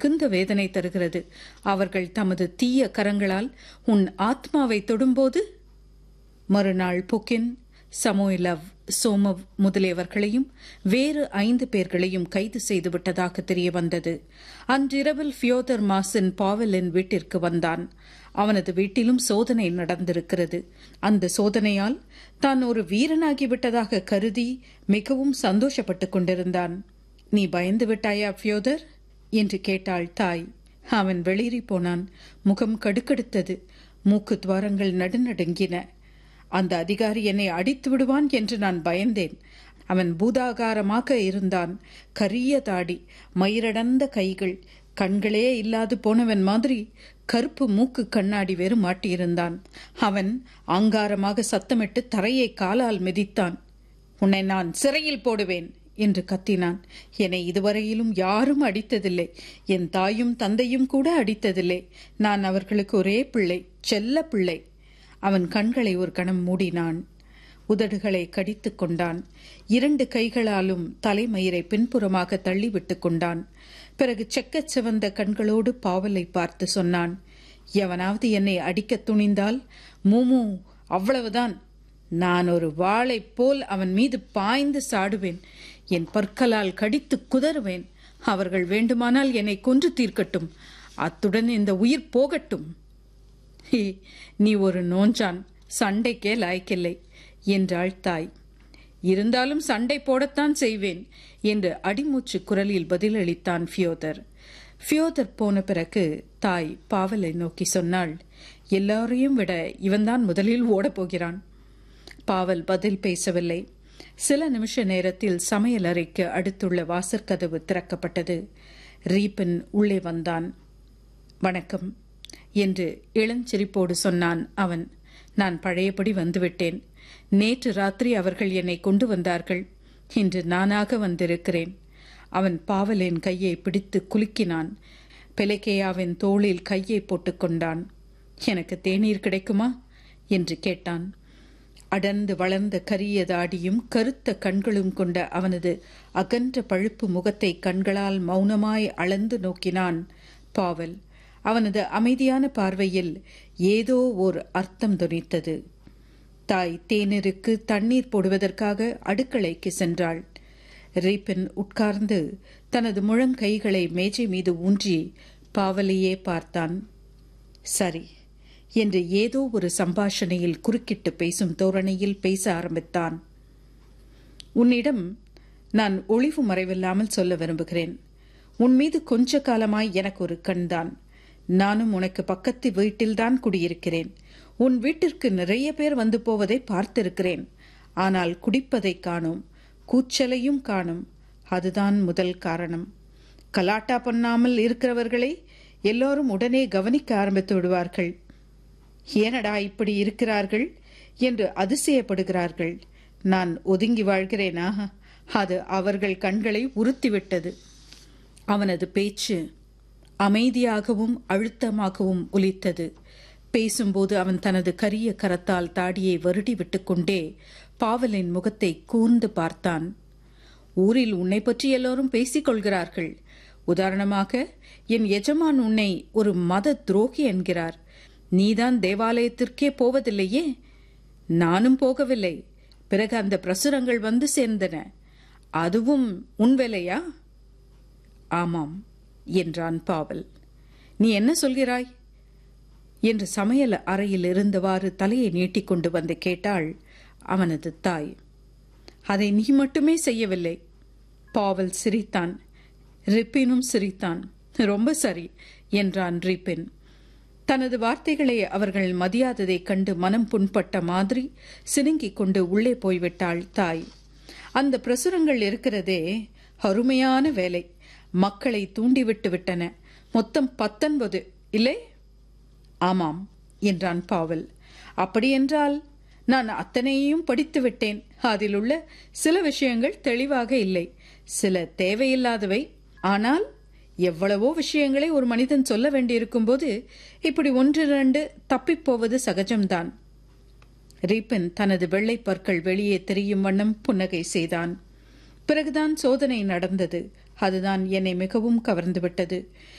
மிகுந்த வேதனை தருகிறது அவர்கள் தமது தீய கரங்களால் உன் ஆத்மாவை தொடும்போது மறுநாள் புக்கின் சமோயிலவ் சோமவ் முதலியவர்களையும் வேறு ஐந்து பேர்களையும் கைது செய்துவிட்டதாக தெரிய வந்தது அன்றிரவில் ஃபியோதர் மாசின் பாவலின் வீட்டிற்கு வந்தான் அவனது வீட்டிலும் சோதனை நடந்திருக்கிறது அந்த சோதனையால் தான் ஒரு வீரனாகிவிட்டதாக கருதி மிகவும் சந்தோஷப்பட்டுக் கொண்டிருந்தான் நீ பயந்து விட்டாயா ஃபியோதர் என்று கேட்டாள் தாய் அவன் வெளியேறி போனான் முகம் கடுக்கெடுத்தது மூக்கு துவாரங்கள் நடுநடுங்கின அந்த அதிகாரி என்னை அடித்து விடுவான் என்று நான் பயந்தேன் அவன் பூதாகாரமாக இருந்தான் கரிய தாடி மயிரடந்த கைகள் கண்களே இல்லாது போனவன் மாதிரி கருப்பு மூக்கு கண்ணாடி வேறு மாட்டியிருந்தான் அவன் ஆங்காரமாக சத்தமிட்டு தரையை காலால் மிதித்தான் உன்னை நான் சிறையில் போடுவேன் என்று கத்தினான் என்னை இதுவரையிலும் யாரும் அடித்ததில்லை என் தாயும் தந்தையும் கூட அடித்ததில்லை நான் அவர்களுக்கு ஒரே பிள்ளை செல்ல பிள்ளை அவன் கண்களை ஒரு கணம் மூடினான் உதடுகளை கடித்துக் கொண்டான் இரண்டு கைகளாலும் தலைமயிரை பின்புறமாக தள்ளிவிட்டுக் கொண்டான் பிறகு செக்கச் சிவந்த கண்களோடு பாவலை பார்த்து சொன்னான் எவனாவது என்னை அடிக்கத் துணிந்தால் மூமு அவ்வளவுதான் நான் ஒரு வாளை போல் அவன் மீது பாய்ந்து சாடுவேன் என் பற்களால் கடித்து குதறுவேன் அவர்கள் வேண்டுமானால் என்னை கொன்று தீர்க்கட்டும் அத்துடன் இந்த உயிர் போகட்டும் நீ ஒரு நோஞ்சான் சண்டைக்கே லாய்க்கில்லை என்றாள் தாய் இருந்தாலும் சண்டை போடத்தான் செய்வேன் என்று அடிமூச்சு குரலில் பதிலளித்தான் ஃபியோதர் ஃபியோதர் போன பிறகு தாய் பாவலை நோக்கி சொன்னாள் எல்லாரையும் விட இவன்தான் முதலில் ஓடப்போகிறான் பாவல் பதில் பேசவில்லை சில நிமிஷ நேரத்தில் சமையல் அறைக்கு அடுத்துள்ள வாசற்கதவு திறக்கப்பட்டது ரீபன் உள்ளே வந்தான் வணக்கம் என்று இளஞ்சிரிப்போடு சொன்னான் அவன் நான் பழையபடி வந்துவிட்டேன் நேற்று ராத்திரி அவர்கள் என்னை கொண்டு வந்தார்கள் இன்று நானாக வந்திருக்கிறேன் அவன் பாவலின் கையை பிடித்து குலுக்கினான் பெலகேயாவின் தோளில் கையை போட்டுக்கொண்டான் எனக்கு தேநீர் கிடைக்குமா என்று கேட்டான் அடர்ந்து வளர்ந்த கரிய தாடியும் கருத்த கண்களும் கொண்ட அவனது அகன்ற பழுப்பு முகத்தை கண்களால் மௌனமாய் அளந்து நோக்கினான் பாவல் அவனது அமைதியான பார்வையில் ஏதோ ஓர் அர்த்தம் துணித்தது தாய் தேநீருக்கு தண்ணீர் போடுவதற்காக அடுக்களைக்கு சென்றாள் ரீபின் உட்கார்ந்து தனது முழங்கைகளை மேஜை மீது ஊன்றி பாவலையே பார்த்தான் சரி என்று ஏதோ ஒரு சம்பாஷணையில் குறுக்கிட்டு பேசும் தோரணையில் பேச ஆரம்பித்தான் உன்னிடம் நான் ஒளிவு மறைவில்லாமல் சொல்ல விரும்புகிறேன் உன் மீது கொஞ்ச காலமாய் எனக்கு ஒரு கண்தான் நானும் உனக்கு பக்கத்து வீட்டில்தான் குடியிருக்கிறேன் உன் வீட்டிற்கு நிறைய பேர் வந்து போவதை பார்த்திருக்கிறேன் ஆனால் குடிப்பதை காணும் கூச்சலையும் காணும் அதுதான் முதல் காரணம் கலாட்டா பண்ணாமல் இருக்கிறவர்களை எல்லோரும் உடனே கவனிக்க ஆரம்பித்து விடுவார்கள் ஏனடா இப்படி இருக்கிறார்கள் என்று அதிசயப்படுகிறார்கள் நான் ஒதுங்கி வாழ்கிறேனா அது அவர்கள் கண்களை உறுத்திவிட்டது அவனது பேச்சு அமைதியாகவும் அழுத்தமாகவும் ஒலித்தது பேசும்போது அவன் தனது கரிய கரத்தால் தாடியை வருடி விட்டுக்கொண்டே பாவலின் முகத்தை கூர்ந்து பார்த்தான் ஊரில் உன்னை பற்றி எல்லோரும் பேசிக் கொள்கிறார்கள் உதாரணமாக என் எஜமான் உன்னை ஒரு மத துரோகி என்கிறார் நீதான் தேவாலயத்திற்கே போவதில்லையே நானும் போகவில்லை பிறகு அந்த பிரசுரங்கள் வந்து சேர்ந்தன அதுவும் உன் வேலையா ஆமாம் என்றான் பாவல் நீ என்ன சொல்கிறாய் என்று சமையல் அறையில் இருந்தவாறு தலையை நீட்டிக்கொண்டு வந்து கேட்டாள் அவனது தாய் அதை நீ மட்டுமே செய்யவில்லை பாவல் சிரித்தான் ரிப்பினும் சிரித்தான் ரொம்ப சரி என்றான் ரிப்பின் தனது வார்த்தைகளை அவர்கள் மதியாததைக் கண்டு மனம் புண்பட்ட மாதிரி சினுங்கிக் கொண்டு உள்ளே போய்விட்டாள் தாய் அந்த பிரசுரங்கள் இருக்கிறதே அருமையான வேலை மக்களை தூண்டிவிட்டு விட்டன மொத்தம் பத்தொன்பது இல்லை ஆமாம் என்றான் பாவல் அப்படியென்றால் நான் அத்தனையையும் படித்து விட்டேன் அதில் உள்ள சில விஷயங்கள் தெளிவாக இல்லை சில தேவையில்லாதவை ஆனால் எவ்வளவோ விஷயங்களை ஒரு மனிதன் சொல்ல வேண்டியிருக்கும் போது இப்படி ஒன்று இரண்டு தப்பிப்போவது சகஜம்தான் ரீப்பன் தனது வெள்ளை பற்கள் வெளியே தெரியும் வண்ணம் புன்னகை செய்தான் பிறகுதான் சோதனை நடந்தது அதுதான் என்னை மிகவும் கவர்ந்துவிட்டது